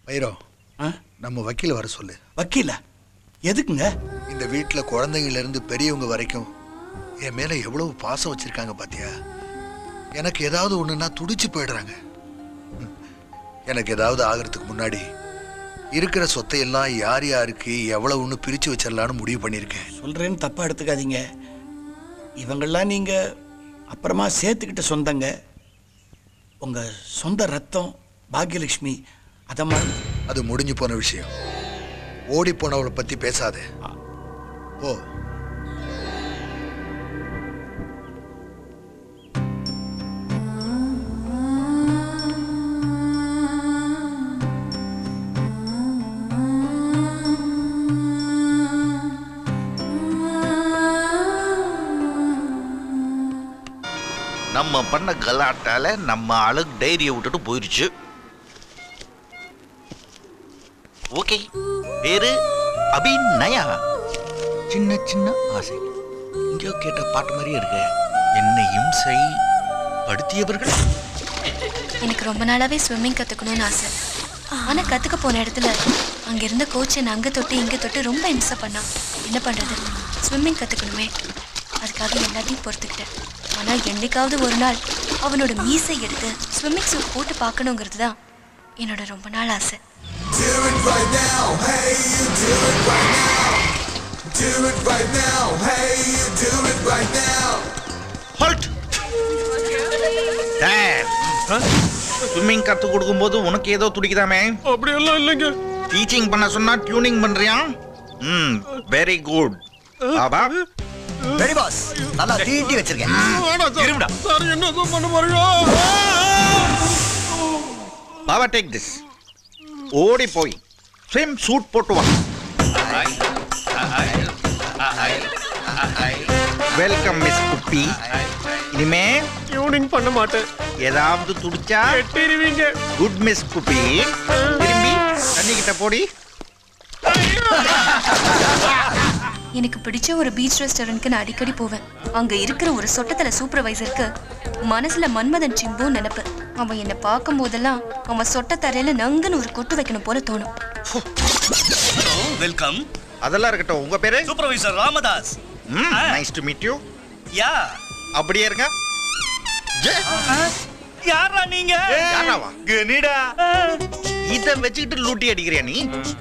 வைரோ ஆ? நம்ம வக்கீல் வர சொல்லு வக்கீல எதுக்குங்க இந்த வீட்டுல குழந்தைங்கள்ல இருந்து பெரியவங்க வரைக்கும் என் மேல எவ்வளவு பாசம் வச்சிருக்காங்க பாத்தியா எனக்கு ஏதாவது ஒண்ணுன்னா துடிச்சு போயிடுறாங்க ம். எனக்கு ஏதாவது ஆகிறதுக்கு முன்னாடி இருக்கிற சொத்தை எல்லாம் யார் யாருக்கு எவ்வளவுன்னு பிரிச்சு வச்சிடலான்னு முடிவு பண்ணியிருக்கேன் சொல்றேன்னு தப்பா எடுத்துக்காதீங்க இவங்கெல்லாம் நீங்க அப்புறமா சேர்த்துக்கிட்ட சொந்தங்க உங்க சொந்த ரத்தம் பாக்யலட்சுமி அதம்மா அது முடிஞ்சு போன விஷயம் ஓடி போனவளை பத்தி பேசாதே ஓ நம்ம பண்ண கலாட்டால நம்ம ஆளு டைரியை விட்டுட்டு போயிருச்சு ஓகே பேரு அபிநயா சின்ன சின்ன ஆசை இங்கேயோ கேட்ட பாட்டு மாதிரியே இருக்கு என்னை இம்சை படுத்தியவர்கள் எனக்கு ரொம்ப நாளாவே ஸ்விம்மிங் கத்துக்கணும்னு ஆசை ஆனா கத்துக்க போன இடத்துல அங்க இருந்த கோச் என்ன அங்க தொட்டு இங்க தொட்டு ரொம்ப இம்சை பண்ணான் என்ன பண்றது ஸ்விம்மிங் கத்துக்கணுமே அதுக்காக எல்லாத்தையும் பொறுத்துக்கிட்டேன் ஆனா என்னைக்காவது ஒரு நாள் அவனோட மீசை எடுத்து ஸ்விம்மிங் சூட் போட்டு பார்க்கணுங்கிறது தான் என்னோட ரொம்ப நாள் ஆசை ஹால்ட் ஸ்விம்மிங் கத்து கொடுக்கும்போது உனக்கு ஏதோ துடிக்குதாமே அப்படியெல்லாம் இல்லைங்க டீச்சிங் பண்ண சொன்னா டியூனிங் பண்றியா ம் very good Baba ready boss நல்லா தீட்டி வச்சிருக்கேன் வேணாம் சார் இருமுடா. சார் என்ன சார் பண்ண போறீங்க பாபா டேக் திஸ் ஓடி போய் ஸ்விம் சூட் போட்டு வா வெல்கம் மிஸ் குப்பி இனிமே டியூனிங் பண்ண மாட்டேன் ஏதாவது துடிச்சா எட்டிருவீங்க குட் மிஸ் குப்பி திரும்பி தண்ணி கிட்ட போடி எனக்கு பிடிச்ச ஒரு பீச் ரெஸ்டாரண்ட்க்கு நான் அடிக்கடி போவேன் அங்க இருக்கிற ஒரு சொட்டத்தல சூப்பர்வைசருக்கு மனசுல மன்மதன் சிம்பு நினைப்பு அவன் என்னை பார்க்கும் போதெல்லாம் அவன் சொட்ட தரையில நங்குன்னு ஒரு கொட்டு வைக்கணும் போல தோணும் வெல்கம் அதெல்லாம் இருக்கட்டும் உங்க பேரு supervisor Ramadas nice to meet you யா அப்படியே இருங்க யாரா நீங்க யாராவா? கனிடா இத வச்சுக்கிட்டு லூட்டி அடிக்கிறியா நீ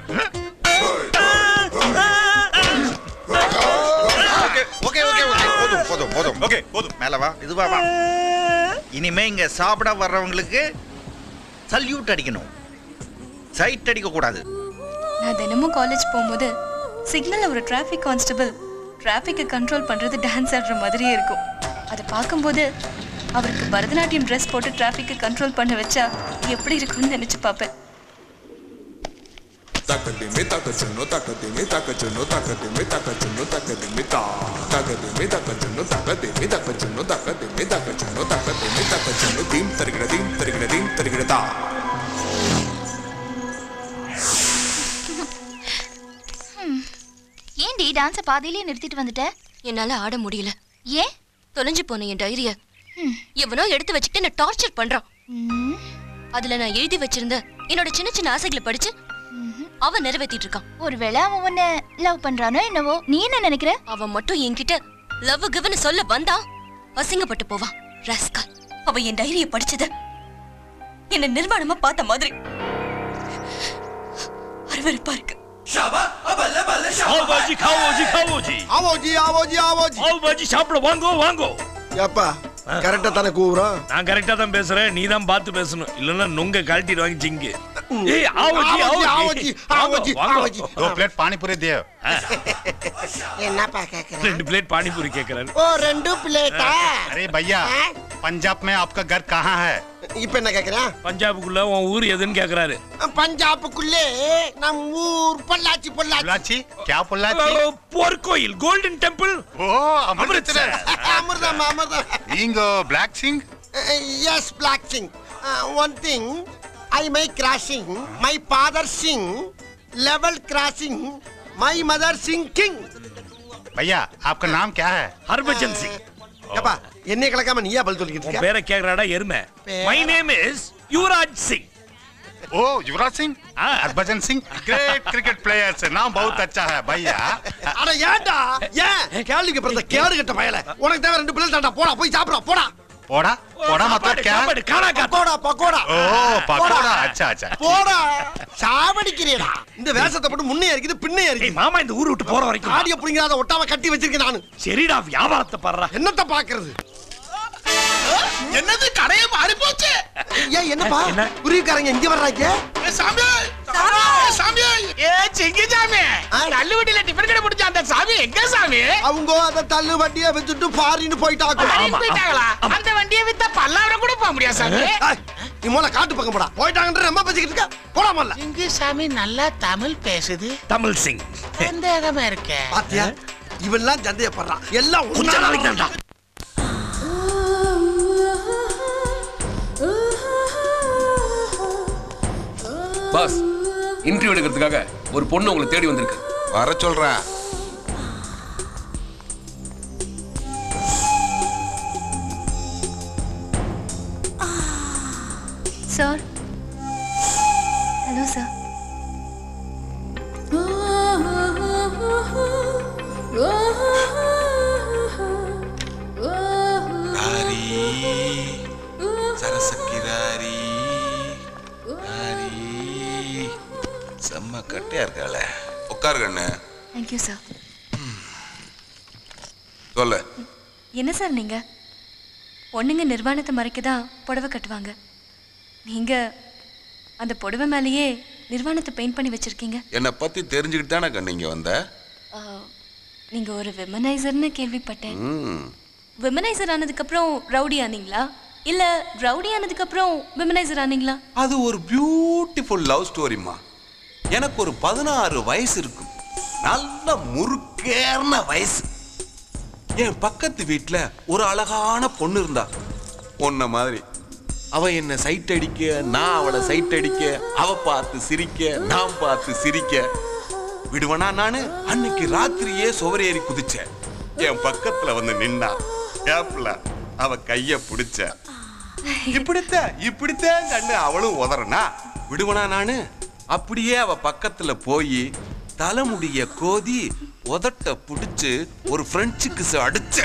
ஓகே ஓகே ஓகே ஓகே போதும் போதும் போதும் ஓகே போதும் மேல வா இதுவா வா இனிமே இங்க சாப்பிட வர்றவங்களுக்கு சல்யூட் அடிக்கணும் சைட் அடிக்க கூடாது நான் தினமும் காலேஜ் போகும்போது சிக்னல்ல ஒரு டிராஃபிக் கான்ஸ்டபிள் டிராஃபிக்கை கண்ட்ரோல் பண்றது டான்ஸ் ஆடுற மாதிரியே இருக்கும் அதை பார்க்கும்போது அவருக்கு பரதநாட்டியம் ட்ரெஸ் போட்டு டிராஃபிக்கை கண்ட்ரோல் பண்ண வச்சா எப்படி இருக்கும்னு நினைச்சு பார்ப்பேன் Takadimi takachunu takadimi takachunu takadimi takachunu takadimi ta takadimi takachunu takadimi takachunu takadimi takachunu takadimi takachunu dim tarigada dim tarigada dim tarigada ta ஏன்டி டான்ஸ பாதியிலேயே நிறுத்திட்டு வந்துட்ட என்னால ஆட முடியல ஏன் தொலைஞ்சு போன என் டைரிய எவனோ எடுத்து வச்சுக்கிட்டு என்ன டார்ச்சர் பண்றான் ம், அதுல நான் எழுதி வச்சிருந்த என்னோட சின்ன சின்ன ஆசைகளை படிச்சு அவன் நிறைவேத்திட்டு இருக்கான் ஒருவேளை அவன் உன்னை லவ் பண்றானோ என்னவோ நீ என்ன நினைக்கிற அவன் மட்டும் என்கிட்ட லவ் கிவ்னு சொல்ல வந்தான் அசிங்கப்பட்டு போவான் ராஸ்கல் அவ என் டைரிய படிச்சத என்ன நிர்வாணமா பார்த்த மாதிரி அருவருப்பா இருக்கு आओ बाजी खाओ जी खाओ जी ஆவோஜி ஆவோஜி ஆவோஜி आओ बाजी சாப்பிட வாங்கோ வாங்கோ ஏப்பா கரெக்டா தானே கூவுறோம் நான் கரெக்டா தான் பேசுறேன் நீ தான் பார்த்து பேசணும் இல்லன்னா நுங்க கழட்டிட்டு வாங்கி சிங்கு ஏய் ஆவோ ஜி ஆவோஜி ஆவோ ஆவோஜி ஆவோஜி ஆவோஜி दो प्लेट पानी पूरी दियो என்னப்பா கேக்குறேன் ரெண்டு பிளேட் பானிபூரி கேக்குறாரு ஓ ரெண்டு பிளேட்டா अरे भैया पंजाब में आपका घर कहाँ है இப்ப என்ன கேக்குறேன் பஞ்சாபுக்குள்ள உன் ஊர் எதுன்னு கேக்குறாரு பஞ்சாபுக்குள்ளே நம் ஊர் பொள்ளாச்சி பொள்ளாச்சி पुल्लाची क्या पुल्लाची போர்க்கோயில் கோல்டன் டெம்பிள் ओ अमृतसर அமிர்தம் அமிர்தம் इंगो black Singh yes black Singh one thing I my crossing my father Singh level crossing my mother Singh king भैया आपका नाम क्या है ஹர்பஜன் சிங் ஏப்பா என்னைய கலக்காம நீயா பதில் சொல்லிக்கிட்டு உன் இருக்க பேரை கேக்குறாடா எருமை பேரா? My name is Yuvraj Singh oh Yuvraj Singh Harbhajan Singh great cricket players नाम बहुत अच्छा है भैया அட ஏன்டா ஏன் கேள்விக்கு பிறந்த கேடு கட்ட பயல உனக்கு தேவை ரெண்டு பிள்ளை தாண்டா போடா போய் சாப்பிடா போடா पोड़ा पोड़ा मतलब क्या பக்கோடா பக்கோடா ओ पकोड़ा अच्छा अच्छा போடா சாவடிக்கிறீடா இந்த வேஷத்தை போட்டு முன்னே இருக்குது பின்னே இருக்குது மாமா இந்த ஊர் விட்டு போற வரைக்கும் ஆடிய புடிங்காத ஒட்டாம கட்டி வச்சிருக்கேன் நானு சரிடா வியாபாரத்தை பாடுறா என்னத்த பாக்குறது என்னது கடையை மாறி போச்சு ஏன் என்னப்பா குருவிக்காரங்க இங்க வர்றாங்க சாமி சாமி ஏ சிங்கி சாமி கல்லு வண்டியில டிஃபன் கடை பிடிச்ச அந்த சாமி எங்க சாமி அவங்க அத தள்ளு வண்டியை வச்சுட்டு ஃபாரின் போயிட்டாங்க ஃபாரின் போயிட்டாங்களா அந்த வண்டியை வித்தா பல்லாவரம் கூட போக முடியாது சாமி ஏய், நீ மூல காட்டு பக்கம் போடா போயிட்டாங்கன்ற ரொம்ப பேசிக்கிட்டு இருக்க போடாமல்ல சிங்கி சாமி நல்லா தமிழ் பேசுது தமிழ் சிங் சந்தேகமா இருக்கே பாத்தியா இவெல்லாம் சந்தேகப்படுறான் எல்லாம் கொஞ்ச நாளைக்கு தான்டா பாஸ் இன்டர்வியூ எடுக்கிறதுக்காக ஒரு பொண்ணு உங்களை தேடி வந்திருக்கு வர சொல்றேன் சார் ஹலோ சார் ராரி சரசக்கிராரி ராரி செம்ம கட்டையா இருக்காள உட்காரு கண்ணு தேங்க்யூ சார் சொல்லு என்ன சார் நீங்க பொண்ணுங்க நிர்வாணத்தை மறைக்க தான் புடவை கட்டுவாங்க நீங்க அந்த புடவை மேலேயே நிர்வாணத்தை பெயிண்ட் பண்ணி வச்சிருக்கீங்க என்னை பத்தி தெரிஞ்சுக்கிட்டு தானே கண்ணு இங்க வந்த ஆ, நீங்க ஒரு விமனைசர்னு கேள்விப்பட்டேன் ம் விமனைசர் ஆனதுக்கப்புறம் ரவுடி ஆனீங்களா இல்ல ரவுடி ஆனதுக்கப்புறம் விமனைசர் ஆனீங்களா அது ஒரு பியூட்டிஃபுல் லவ் ஸ்டோரிமா எனக்கு ஒரு பதினாறு வயசு இருக்கும் நல்ல முறுக்கேறின வயசு என் பக்கத்து வீட்டில் ஒரு அழகான பொண்ணு இருந்தா உன்ன மாதிரி அவ என்ன சைட் அடிக்க நான் அவளை சைட் அடிக்க அவ பார்த்து சிரிக்க நான் பார்த்து சிரிக்க விடுவனா நானு அன்னைக்கு ராத்திரியே சுவரேறி குதிச்சேன் என் பக்கத்துல வந்து நின்னா கேப்ல அவ கைய பிடிச்ச இப்படித்த இப்படித்தான் கண்ணு அவளும் உதறனா விடுவனா நானு அப்படியே அவ பக்கத்துல போய் தலைமுடிய கோதி உதட்ட புடிச்சு ஒரு பிரெஞ்சு கிஸ் அடிச்ச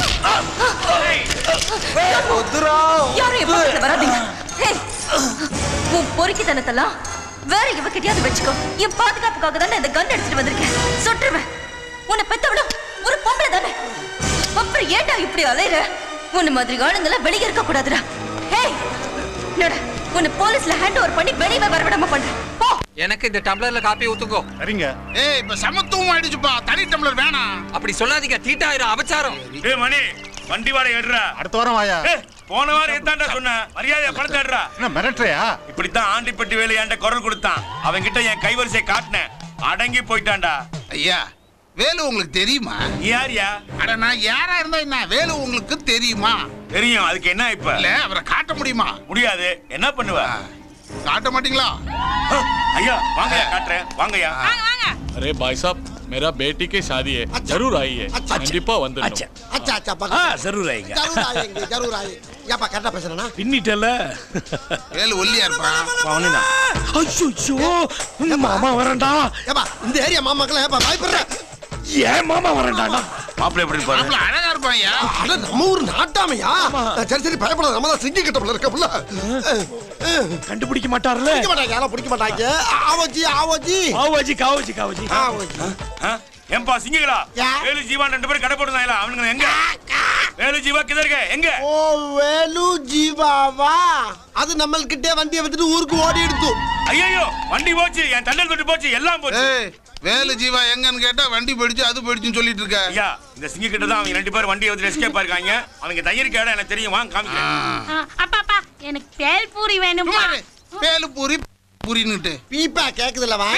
யாரும் என் பக்கத்துல வராதீங்க ஹேய், உன் பொறுக்கித்தனத்தெல்லாம் வேற இவகிட்டயாவது வச்சுக்கோ என் பாதுகாப்புக்காக தானே இந்த கன் எடுத்துட்டு வந்திருக்கேன் சுட்டுருவேன் உன்னை பெத்தவளும் ஒரு பொம்பளை தானே அப்புறம் ஏன்டா இப்படி அலையுற உன்னை மாதிரி ஆளுங்களை வெளியே இருக்க கூடாதுடா ஹேய் என்னோட உன்னை போலீஸ்ல ஹேண்ட் ஓவர் பண்ணி வெளியே வர விடாம பண்றேன் போ எனக்கு இந்த டம்ளர்ல காப்பி ஊத்துக்கோ சரிங்க ஏய் இப்ப சமத்துவம் ஆயிடுச்சுப்பா தனி டம்ளர் வேணாம் அப்படி சொல்லாதீங்க தீட்டாயிரம் அபச்சாரம் ஏய் மணி வண்டி வாடகை எடுறா அடுத்த வாரம் வாயா ஏய், போன வாரம் எத்தாண்டா சொன்ன மரியாதையா பணத்தை எடுறா என்ன மிரட்டுறியா இப்படித்தான் ஆண்டிப்பட்டி வேலை என்கிட்ட குரல் கொடுத்தான் அவன் கிட்ட என் கைவரிசை காட்டினேன் அடங்கி போயிட்டான்டா ஐயா வேலு உங்களுக்கு தெரியுமா நீ யாரியா அட நான் யாரா இருந்தா என்ன வேலு உங்களுக்கு தெரியுமா தெரியும் அதுக்கு என்ன இப்ப இல்ல அவரை காட்ட முடியுமா முடியாது என்ன பண்ணுவ காட்ட மாட்டீங்களா ஐயா வாங்கய்யா காட்டுறேன் வாங்கய்யா अरे भाई साहब मेरा बेटी की शादी है जरूर आइए கண்டிப்பா வந்துடணும் அச்சா அச்சா ஆ, பக்கம் ஜரூர் ஆயிங்க. ஜரூர் ஆயிங்க ஜரூர் ஆயிங்க ஏப்பா கரெக்டா பேசுறேனா பின்னிட்டல வேலு ஒல்லியா இருப்பான் அவனுதான் ஐயோ மாமா வரண்டா ஏப்பா இந்த ஏரியா மாமாக்கெல்லாம் ஏப்பா பயப்படுற ஏன் மாமா வரண்டா மாப்பிள்ளை எப்படி பாரு மாப்பிள அழகா இருப்பான் ஐயா அட நம்ம ஊர் நாட்டாமையா சரி சரி பயப்படாத நம்ம தான் சிங்கி கட்டப்புல இருக்கப்புல கண்டுபிடிக்க மாட்டார்ல பிடிக்க மாட்டாங்க யாரும் பிடிக்க மாட்டாங்க ஆவோஜி ஆவோஜி காவாஜி காவாஜி காவாஜி ஆவோஜி ஆ? ஏன்பா சிங்கிகளா வேலு ஜீவான் ரெண்டு பேரும் கடை போடுறாங்களா அவனுங்க எங்க வேலு ஜீவா கிதர்க எங்க ஓ வேலு ஜீவாவா அது நம்மள்கிட்டே வண்டியை வந்துட்டு ஊருக்கு ஓடி எடுத்து ஐயோ வண்டி போச்சு என் தண்டல் தொட்டு போச்சு எல்லாம் போச்சு ஏய் வேலு ஜீவா எங்கன்னு கேட்டா வண்டி போயிடுச்சு அது போயிடுச்சுன்னு சொல்லிட்டு இருக்க ஐயா இந்த சிங்கி கிட்ட தான் அவங்க ரெண்டு பேரும் வண்டியை வந்து எஸ்கேப் இருக்காங்க அவங்க தையருக்கு இடம் எனக்கு தெரியும் வாங்க காமிக்கிறேன் அப்பா அப்பா எனக்கு பேல் பூரி வேணும் வேலு பூரி பூரின்னுட்டு பீப்பா கேக்குதுல வா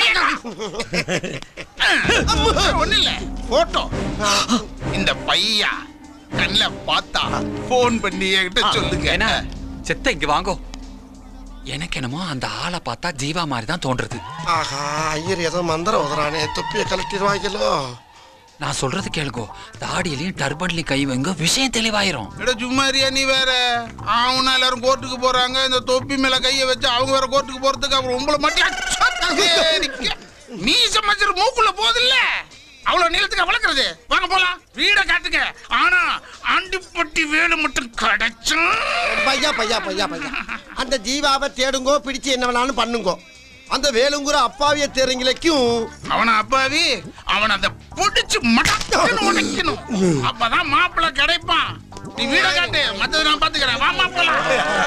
ஒண்ணு இல்ல போட்டோ இந்த பையா கண்ணுல பார்த்தா போன் பண்ணி என்கிட்ட சொல்லுங்க என்ன செத்த இங்க வாங்கோ எனக்கு என்னமோ அந்த ஆளை பார்த்தா ஜீவா மாதிரி தான் தோன்றுது ஆஹா ஐயர் ஏதோ மந்திரம் உதறானே தொப்பியை கலட்டிடுவாங்களோ நான் சொல்றது கேளுக்கோ தாடியிலையும் டர்பன்லையும் கை வைங்க விஷயம் தெளிவாயிரும் எட சும்மாரியா நீ வேற அவனா எல்லாரும் கோர்ட்டுக்கு போறாங்க இந்த தொப்பி மேல கைய வச்சு அவங்க வேற கோர்ட்டுக்கு போறதுக்கு அப்புறம் உங்களை மட்டும் அச்சோ, மீச மச்சர் மூக்குள்ள போதில்ல அவ்வளவு நீளத்துக்கு வளர்க்கறது வாங்க போலாம் வீட காட்டுங்க ஆனா ஆண்டிப்பட்டி வேலு மட்டும் கிடைச்சும் பையா பையா பையா பையா அந்த ஜீவாவை தேடுங்கோ பிடிச்சு என்ன வேணாலும் பண்ணுங்கோ அந்த வேலுங்குற அப்பாவிய தேருங்களுக்கும் அவன அப்பாவி அவன் அதை பிடிச்சு மடக்கணும் உடைக்கணும் அப்பதான் மாப்பிள்ளை கிடைப்பான் நீ வீட காட்டு மத்தது நான் பாத்துக்கிறேன் வா மாப்பிள்ளை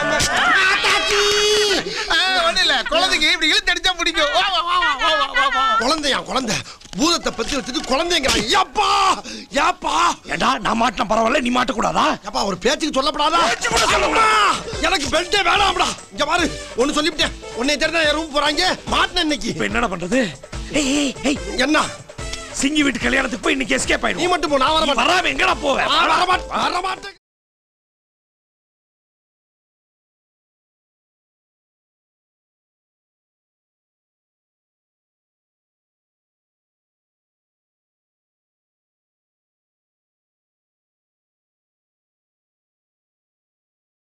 ஒண்ணு இல்ல குழந்தைங்க இப்படி இழுத்து அடிச்சா பிடிக்கும் வா, வா, வா, வா, வா, வா, வா, வா. குழந்தையா குழந்தை பூதத்தை பத்தி வச்சுட்டு குழந்தைங்கிறான் ஏப்பா ஏப்பா ஏண்டா நான் மாட்டின பரவாயில்ல நீ மாட்டக்கூடாதா ஏப்பா ஒரு பேச்சுக்கு சொல்லப்படாதா அம்மா! எனக்கு பெல்ட்டே வேணாம்டா இங்க பாரு ஒண்ணு சொல்லிவிட்டேன் உன்னை தெரிஞ்சா என் ரூம் போறாங்க மாட்டின இன்னைக்கு இப்ப என்னடா பண்றது ஏய் ஏய் ஏய் என்ன சிங்கி வீட்டு கல்யாணத்துக்கு போய் இன்னைக்கு எஸ்கேப் நீ ஆயிடும் மட்டும் போ நான் வர மாட்டேன் வராம எங்கடா போவேன் நான் வர மாட்டேன் வர மாட்டேன்